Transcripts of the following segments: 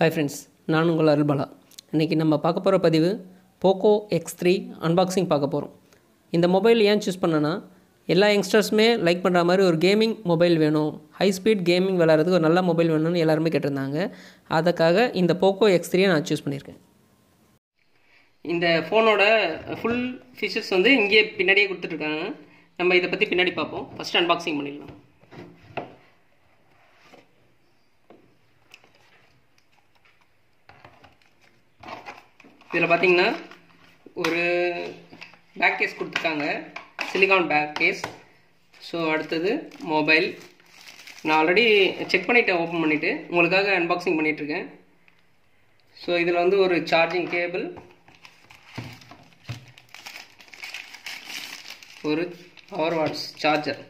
hi friends நான் உங்கள் அருள்பாலா இன்றைக்கி நம்ம பார்க்க போகிற பதிவு போக்கோ எக்ஸ் த்ரீ அன்பாக்சிங் பார்க்க போகிறோம் இந்த மொபைல் ஏன் சூஸ் பண்ணேன்னா எல்லா யங்ஸ்டர்ஸுமே லைக் பண்ணுற மாதிரி ஒரு கேமிங் மொபைல் வேணும் ஹை ஸ்பீட் கேமிங் விளாட்றதுக்கு ஒரு நல்ல மொபைல் வேணும்னு எல்லாருமே கேட்டிருந்தாங்க அதுக்காக இந்த போக்கோ எக்ஸ் த்ரீயை நான் சூஸ் பண்ணியிருக்கேன் இந்த ஃபோனோட ஃபுல் ஃபீச்சர்ஸ் வந்து இங்கேயே பின்னாடியே கொடுத்துட்ருக்காங்க நம்ம இதை பற்றி பின்னாடி பார்ப்போம் ஃபஸ்ட் அன்பாக்சிங் பண்ணிடலாம் இதில் பார்த்தீங்கன்னா ஒரு பேக் கேஸ் கொடுத்துருக்காங்க சிலிகான் பேக் கேஸ் ஸோ அடுத்தது மொபைல் நான் ஆல்ரெடி செக் பண்ணிவிட்டேன் ஓப்பன் பண்ணிவிட்டு உங்களுக்காக அன்பாக்சிங் பண்ணிகிட்ருக்கேன் ஸோ இதில் வந்து ஒரு சார்ஜிங் கேபிள் ஒரு பவர் வாட்ஸ் சார்ஜர்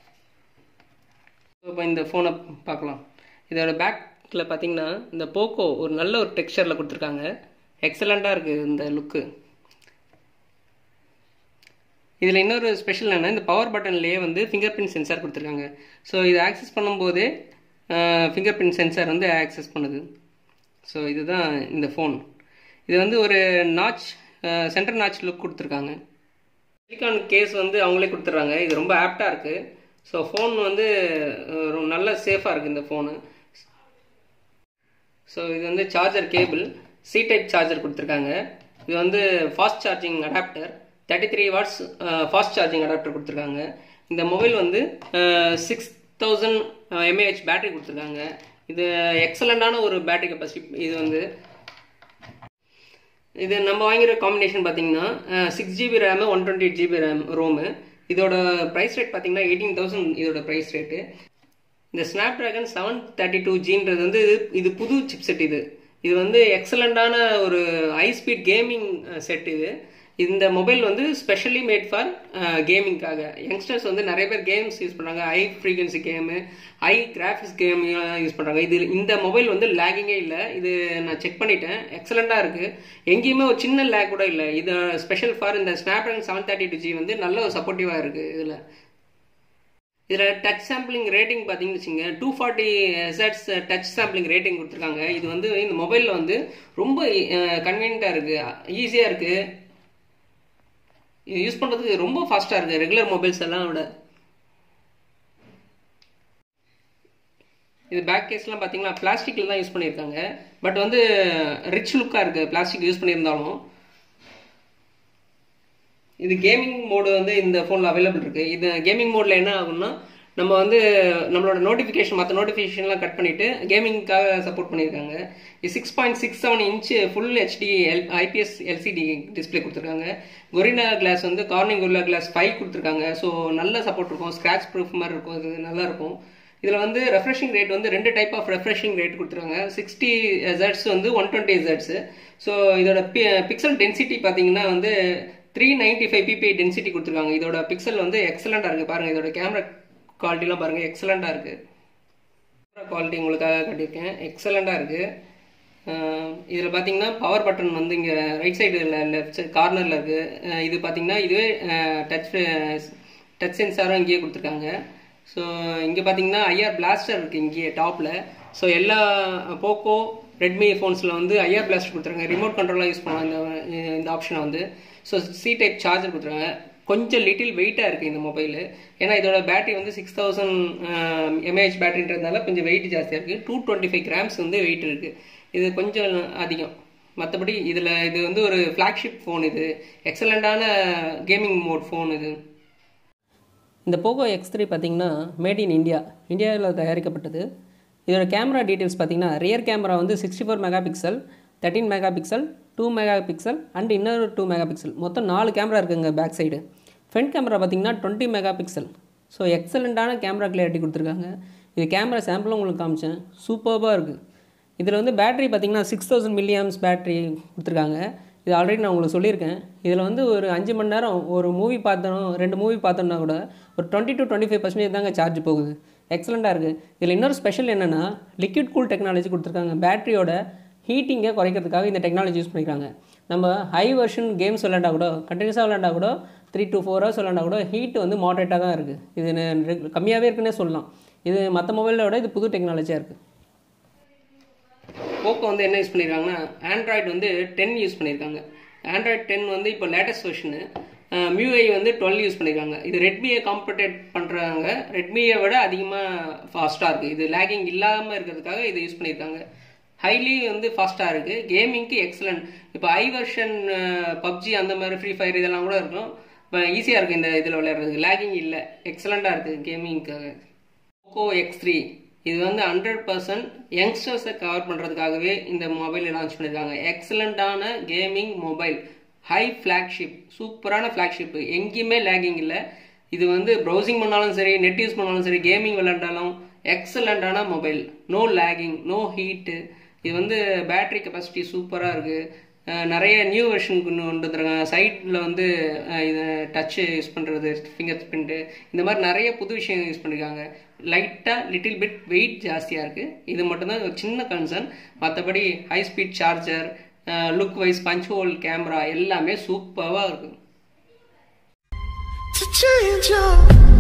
ஸோ இப்போ இந்த ஃபோனை பார்க்கலாம் இதோட பேக்கில் பார்த்தீங்கன்னா இந்த போக்கோ ஒரு நல்ல ஒரு டெக்ஸ்சரில் கொடுத்துருக்காங்க எக்ஸலண்ட்டாக இருக்குது இந்த லுக்கு இதில் இன்னொரு ஸ்பெஷல் என்னென்னா இந்த பவர் பட்டன்லேயே வந்து ஃபிங்கர் பிரிண்ட் சென்சார் கொடுத்துருக்காங்க ஸோ இதை ஆக்சஸ் பண்ணும்போதே ஃபிங்கர் பிரிண்ட் சென்சார் வந்து ஆக்சஸ் பண்ணுது ஸோ இதுதான் இந்த ஃபோன் இது வந்து ஒரு நாச் சென்டர் நாச் லுக் கொடுத்துருக்காங்க சிலிக்கான் கேஸ் வந்து அவங்களே கொடுத்துட்றாங்க இது ரொம்ப ஆப்டாக இருக்குது ஸோ ஃபோன் வந்து ரொம்ப நல்ல சேஃபாக இருக்குது இந்த ஃபோனு ஸோ இது வந்து charger cable C type charger கொடுத்துருக்காங்க இது வந்து fast charging adapter thirty three watts fast charging adapter கொடுத்துருக்காங்க இந்த மொபைல் வந்து சிக்ஸ் தௌசண்ட் எம்ஏஹெச் பேட்டரி கொடுத்துருக்காங்க இது எக்ஸலண்டான ஒரு பேட்டரி கெப்பாசிட்டி இது வந்து இது நம்ம வாங்கிற காம்பினேஷன் பார்த்தீங்கன்னா six GB RAM one twenty eight GB RAM ROM இதோட ப்ரைஸ் ரேட் பார்த்தீங்கன்னா எயிட்டீன் தௌசண்ட் இதோட ப்ரைஸ் ரேட்டு இந்த Snapdragon seven thirty two ஜின்றது வந்து இது இது புது சிப்செட் இது இது வந்து எக்ஸலண்டான ஒரு ஹை ஸ்பீட் கேமிங் செட் இது இந்த மொபைல் வந்து ஸ்பெஷலி மேட் ஃபார் கேமிங்காக யங்ஸ்டர்ஸ் வந்து நிறைய பேர் கேம்ஸ் யூஸ் பண்ணுறாங்க high frequency game high graphics game use பண்ணுறாங்க இது இந்த மொபைல் வந்து லேகிங்கே இல்லை இது நான் செக் பண்ணிட்டேன் எக்ஸலண்ட்டாக இருக்குது எங்கேயுமே ஒரு சின்ன லேக் கூட இல்லை இது ஸ்பெஷல் ஃபார் இந்த Snapdragon seven thirty two G வந்து நல்ல ஒரு சப்போர்ட்டிவாக இருக்குது இதில் இதில் டச் சாம்பிளிங் ரேட்டிங் பார்த்தீங்கன்னு வச்சுங்க two forty hertz touch sampling rating கொடுத்துருக்காங்க இது வந்து இந்த மொபைலில் வந்து ரொம்ப கன்வீனியண்ட்டாக இருக்குது ஈஸியாக இருக்குது இது யூஸ் பண்ணுறதுக்கு ரொம்ப ஃபாஸ்ட்டாக இருக்குது ரெகுலர் மொபைல்ஸ் எல்லாம் விட இது பேக் கேஸ்லாம் பார்த்தீங்கன்னா பிளாஸ்டிக்கில் தான் யூஸ் பண்ணியிருக்காங்க பட் வந்து ரிச் லுக்காக இருக்குது பிளாஸ்டிக் யூஸ் பண்ணியிருந்தாலும் இது கேமிங் மோடு வந்து இந்த ஃபோனில் அவைலபிள் இருக்குது இது கேமிங் மோடில் என்ன ஆகும்னா நம்ம வந்து நம்மளோட நோட்டிஃபிகேஷன் மற்ற நோட்டிஃபிகேஷன்லாம் கட் பண்ணிவிட்டு கேமிங்காக சப்போர்ட் பண்ணியிருக்காங்க இது six point six seven inch full HD L IPS LCD display கொடுத்துருக்காங்க கொரினா கிளாஸ் வந்து கார்னிங் கொரினா கிளாஸ் ஃபைவ் கொடுத்துருக்காங்க ஸோ நல்ல சப்போர்ட் இருக்கும் ஸ்க்ராச் ப்ரூஃப் மாதிரி இருக்கும் இது நல்லா இருக்கும் இதில் வந்து ரெஃப்ரெஷிங் ரேட் வந்து ரெண்டு டைப் ஆஃப் ரெஃப்ரெஷிங் ரேட் கொடுத்துருக்காங்க சிக்ஸ்டி ஜெட்ஸ் வந்து ஒன் டுவெண்ட்டி ஜெட்ஸு ஸோ இதோட பி பிக்சல் டென்சிட்டி பார்த்தீங்கன்னா வந்து three ninety five PP density கொடுத்துருக்காங்க இதோட பிக்சல் வந்து எக்ஸலண்டாக இருக்குது பாருங்கள் இதோட கேமரா குவாலிட்டிலாம் பாருங்கள் எக்ஸலண்ட்டாக இருக்குது கேமரா குவாலிட்டி உங்களுக்காக காட்டியிருக்கேன் எக்ஸலண்ட்டாக இருக்குது இதில் பார்த்தீங்கன்னா பவர் பட்டன் வந்து இங்கே ரைட் சைடு லெஃப்ட் சைடு கார்னரில் இருக்குது இது பார்த்தீங்கன்னா இதுவே டச் டச் சென்சாரும் இங்கேயே கொடுத்துருக்காங்க ஸோ இங்கே பார்த்தீங்கன்னா ஐஆர் பிளாஸ்டர் இருக்குது இங்கேயே டாப்பில் ஸோ எல்லா போக்கோ ரெட்மி ஃபோன்ஸில் வந்து ஐஆர் பிளாஸ்டர் கொடுத்துருக்காங்க ரிமோட் கண்ட்ரோலாக யூஸ் பண்ணலாம் இந்த இந்த ஆப்ஷனை வந்து ஸோ சி டைப் சார்ஜர் கொடுத்துருக்காங்க கொஞ்சம் லிட்டில் வெயிட்டாக இருக்குது இந்த மொபைலு ஏன்னா இதோட பேட்டரி வந்து சிக்ஸ் தௌசண்ட் எம்ஏஹெச் பேட்டரின்றதுனால கொஞ்சம் வெயிட் ஜாஸ்தியாக இருக்குது டூ டுவெண்ட்டி ஃபைவ் கிராம்ஸ் வந்து வெயிட் இருக்குது இது கொஞ்சம் அதிகம் மற்றபடி இதில் இது வந்து ஒரு ஃப்ளாக்ஷிப் ஃபோன் இது எக்ஸலண்ட்டான கேமிங் மோட் ஃபோன் இது இந்த போகோ எக்ஸ் த்ரீ பார்த்தீங்கன்னா மேட் இன் இந்தியா இந்தியாவில் தயாரிக்கப்பட்டது இதோட கேமரா டீட்டெயில்ஸ் பார்த்தீங்கன்னா ரியர் கேமரா வந்து sixty four megapixel thirteen megapixel two megapixel and இன்னொரு டூ மெகா பிக்சல் மொத்தம் நாலு கேமரா இருக்குங்க பேக் சைடு ஃப்ரண்ட் கேமரா பார்த்தீங்கன்னா டுவெண்ட்டி மெகா பிக்சல் ஸோ எக்ஸலண்ட்டான கேமரா கிளியாரிட்டி கொடுத்துருக்காங்க இது கேமரா சாம்பிளும் உங்களுக்கு காமிச்சேன் சூப்பர்பாக இருக்குது இதில் வந்து பேட்டரி பார்த்தீங்கன்னா சிக்ஸ் தௌசண்ட் மில்லியம்ஸ் பேட்டரி கொடுத்துருக்காங்க இது ஆல்ரெடி நான் உங்களுக்கு சொல்லியிருக்கேன் இதில் வந்து ஒரு அஞ்சு மணி நேரம் ஒரு மூவி பார்த்தோம் ரெண்டு மூவி பார்த்தோம்னா கூட ஒரு twenty to twenty five percentage தாங்க சார்ஜ் போகுது எக்ஸலண்ட்டாக இருக்குது இதில் இன்னொரு ஸ்பெஷல் என்னென்னா லிக்விட் கூல் டெக்னாலஜி கொடுத்துருக்காங்க பேட்டரியோட ஹீட்டிங்கை குறைக்கிறதுக்காக இந்த டெக்னாலஜி யூஸ் பண்ணிக்கிறாங்க நம்ம ஹை வெர்ஷன் கேம்ஸ் விளாண்டா கூட கண்டினியூஸாக விளாண்டா கூட த்ரீ டு ஃபோர் ஹவர்ஸ் விளாண்டா கூட ஹீட் வந்து மாட்ரேட்டாக தான் இருக்குது இது கம்மியாகவே இருக்குன்னே சொல்லலாம் இது மற்ற மொபைலை விட இது புது டெக்னாலஜியாக இருக்குது போக்கோ வந்து என்ன யூஸ் பண்ணியிருக்காங்கன்னா ஆண்ட்ராய்டு வந்து டென் யூஸ் பண்ணியிருக்காங்க ஆண்ட்ராய்டு டென் வந்து இப்போ லேட்டஸ்ட் வெர்ஷனு மியூஐ வந்து டுவெல் யூஸ் பண்ணியிருக்காங்க இது ரெட்மியை காம்படேட் பண்ணுறாங்க ரெட்மியை விட அதிகமாக ஃபாஸ்ட்டாக இருக்குது இது லேகிங் இல்லாமல் இருக்கிறதுக்காக இதை யூஸ் பண்ணியிருக்காங்க ஹைலி வந்து ஃபாஸ்ட்டாக இருக்குது கேமிங்க்கு எக்ஸலண்ட் இப்போ ஐ வெர்ஷன் பப்ஜி அந்த மாதிரி ஃப்ரீ ஃபயர் இதெல்லாம் கூட இருக்கும் இப்போ ஈஸியாக இருக்குது இந்த இதில் விளையாடுறதுக்கு லேகிங் இல்லை எக்ஸலண்ட்டாக இருக்குது கேமிங்க்காக போக்கோ எக்ஸ் த்ரீ இது வந்து ஹண்ட்ரட் பர்சன்ட் யங்ஸ்டர்ஸை கவர் பண்ணுறதுக்காகவே இந்த மொபைல் லான்ச் பண்ணியிருக்காங்க எக்ஸலண்ட்டான கேமிங் மொபைல் ஹை ஃப்ளாக்ஷிப் சூப்பரான ஃப்ளாக்ஷிப் எங்கேயுமே லேகிங் இல்லை இது வந்து ப்ரௌசிங் பண்ணாலும் சரி நெட் யூஸ் பண்ணாலும் சரி கேமிங் விளையாண்டாலும் எக்ஸலண்ட்டான mobile no lagging no heat இது வந்து பேட்டரி கெப்பாசிட்டி சூப்பராக இருக்குது நிறைய நியூ வெர்ஷன் கொண்டு வந்துருக்காங்க சைடில் வந்து இது டச்சு யூஸ் பண்ணுறது ஃபிங்கர் பிரிண்ட்டு இந்த மாதிரி நிறைய புது விஷயம் யூஸ் பண்ணியிருக்காங்க லைட்டாக லிட்டில் பிட் வெயிட் ஜாஸ்தியாக இருக்குது இது மட்டும்தான் ஒரு சின்ன கன்சர்ன் மற்றபடி high speed charger look wise punch hole camera எல்லாமே சூப்பராக இருக்குது to change your